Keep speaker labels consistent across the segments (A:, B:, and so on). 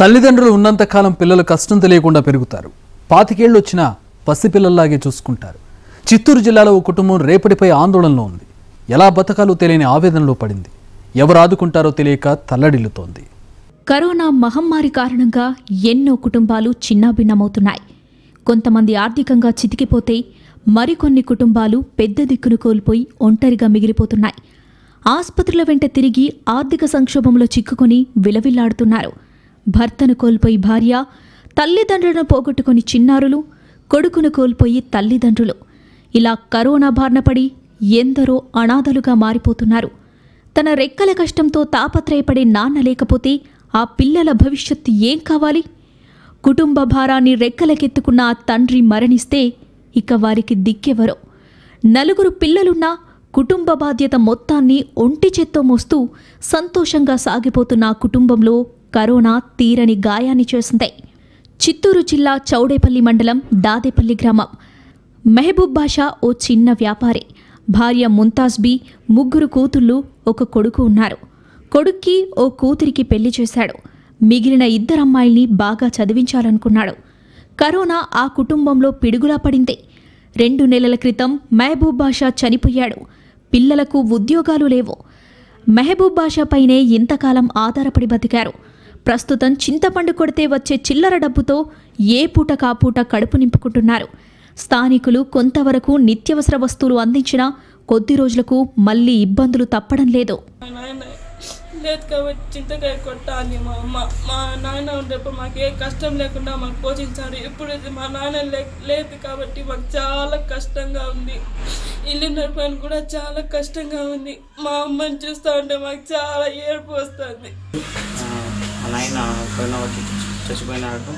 A: తల్లిదండ్రులు ఉన్నంతకాలం పిల్లలు కష్టం తెలియకుండా పెరుగుతారు పాతికేళ్ళు వచ్చినా పసిపిల్లల్లాగే చూసుకుంటారు చిత్తూరు జిల్లాలో ఓ కుటుంబం రేపటిపై ఆందోళనలో ఉంది ఎలా బతకాలో తెలియని ఆవేదనలో పడింది ఎవరు ఆదుకుంటారో తెలియక తల్లడిల్లుతోంది
B: కరోనా మహమ్మారి కారణంగా ఎన్నో కుటుంబాలు చిన్నాభిన్నమవుతున్నాయి కొంతమంది ఆర్థికంగా చితికిపోతే మరికొన్ని కుటుంబాలు పెద్ద దిక్కును కోల్పోయి ఒంటరిగా మిగిలిపోతున్నాయి ఆసుపత్రుల వెంట తిరిగి ఆర్థిక సంక్షోభంలో చిక్కుకొని విలవిల్లాడుతున్నారు భర్తను కోల్పోయి భార్య తల్లిదండ్రులను పోగొట్టుకొని చిన్నారులు కొడుకును కోల్పోయి తల్లిదండ్రులు ఇలా కరోనా బారిన పడి ఎందరో అనాథలుగా మారిపోతున్నారు తన రెక్కల కష్టంతో తాపత్రయపడే నాన్న లేకపోతే ఆ పిల్లల భవిష్యత్తు ఏం కావాలి కుటుంబ భారాన్ని రెక్కలకెత్తుకున్న ఆ తండ్రి మరణిస్తే ఇక వారికి దిక్కెవరో నలుగురు పిల్లలున్నా కుటుంబ బాధ్యత మొత్తాన్ని ఒంటి చేత్తో మోస్తూ సంతోషంగా సాగిపోతున్న ఆ కుటుంబంలో కరోనా తీరని గాయాన్ని చేసింది చిత్తూరు జిల్లా చౌడేపల్లి మండలం దాదేపల్లి గ్రామం మెహబూబ్ బాషా ఓ చిన్న వ్యాపారి భార్య ముంతాజ్ బీ ముగ్గురు కూతుళ్ళు ఒక కొడుకు ఉన్నారు కొడుక్కి ఓ కూతురికి పెళ్లి చేశాడు మిగిలిన ఇద్దరమ్మాయిల్ని బాగా చదివించాలనుకున్నాడు కరోనా ఆ కుటుంబంలో పిడుగులా పడింది రెండు నెలల క్రితం మెహబూబ్ బాషా చనిపోయాడు పిల్లలకు ఉద్యోగాలు లేవు మెహబూబ్ బాషా పైనే ఇంతకాలం ఆధారపడి బతికారు ప్రస్తుతం చింతపండు కొడితే వచ్చే చిల్లర డబ్బుతో ఏ పూట కాపూట కడుపు నింపుకుంటున్నారు స్థానికులు కొంతవరకు నిత్యవసర వస్తువులు అందించినా కొద్ది రోజులకు మళ్ళీ ఇబ్బందులు తప్పడం లేదు
C: మా నాయన లేదు కాబట్టి చింతకాయ కొట్టాలి మా అమ్మ మా నాన్న ఉండేప్పుడు మాకు ఏ కష్టం లేకుండా మాకు పోషించాడు ఇప్పుడు ఇది మా నాన్న లే లేదు కాబట్టి మాకు చాలా కష్టంగా ఉంది ఇల్లు నడపడానికి కూడా చాలా కష్టంగా ఉంది మా అమ్మని చూస్తూ ఉంటే మాకు చాలా ఏడుపు వస్తుంది
D: ఆ, మా నాయన కరోనా వచ్చి చచ్చి- చచ్చిపోయినాడు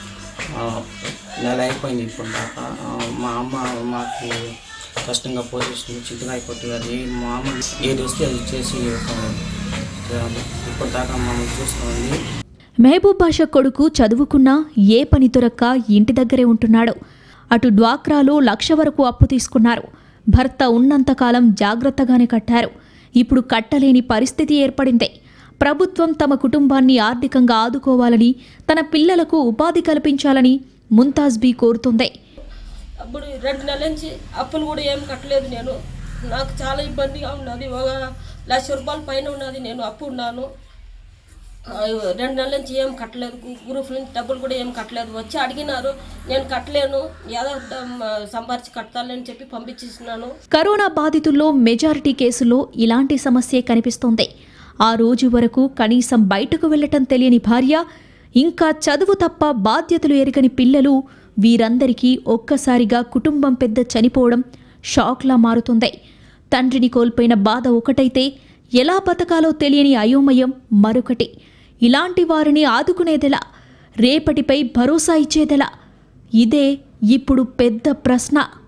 D: ఆ, నెల అయిపోయింది ఇప్పుడు దాకా ఆ, మా అమ్మ మాకు కష్టంగా పోషిస్తుంది చింతకాయ కొట్టి అది మా అమ్మ ఏది వస్తే అది చేసి ఇప్పుడు దాకా మమ్మల్ని చూస్తుంది
B: మెహబూబ్ బాషా కొడుకు చదువుకున్నా ఏ పని దొరక్క ఇంటి దగ్గరే ఉంటున్నాడు అటు డ్వాక్రాలో లక్ష వరకు అప్పు తీసుకున్నారు భర్త ఉన్నంతకాలం జాగ్రత్తగానే కట్టారు ఇప్పుడు కట్టలేని పరిస్థితి ఏర్పడింది ప్రభుత్వం తమ కుటుంబాన్ని ఆర్థికంగా ఆదుకోవాలని తన పిల్లలకు ఉపాధి కల్పించాలని ముంతాజ్ బీ కోరుతుంది
C: అప్పుడు రెండు నెలల నుంచి అప్పులు కూడా ఏం కట్టలేదు నేను నాకు చాలా ఇబ్బందిగా ఉన్నది ఒక లక్ష రూపాయల పైన ఉన్నది నేను అప్పు ఉన్నాను ఆ, రెండు నెలల నుంచి ఏం కట్టలేదు గు- గ్రూప్ నుంచి డబ్బులు కూడా ఏం కట్టలేదు వచ్చి అడిగినారు నేను కట్టలేను ఏదో సంపాదించి కట్టాలని చెప్పి పంపించేసినాను
B: కరోనా బాధితుల్లో మెజారిటీ కేసుల్లో ఇలాంటి సమస్యే కనిపిస్తోంది ఆ రోజు వరకు కనీసం బయటకు వెళ్లటం తెలియని భార్య ఇంకా చదువు తప్ప బాధ్యతలు ఎరగని పిల్లలు వీరందరికీ ఒక్కసారిగా కుటుంబం పెద్ద చనిపోవడం షాక్లా మారుతుంది తండ్రిని కోల్పోయిన బాధ ఒకటైతే ఎలా బతకాలో తెలియని అయోమయం మరొకటి ఇలాంటి వారిని ఆదుకునేదెలా రేపటిపై భరోసా ఇచ్చేదెలా ఇదే ఇప్పుడు పెద్ద ప్రశ్న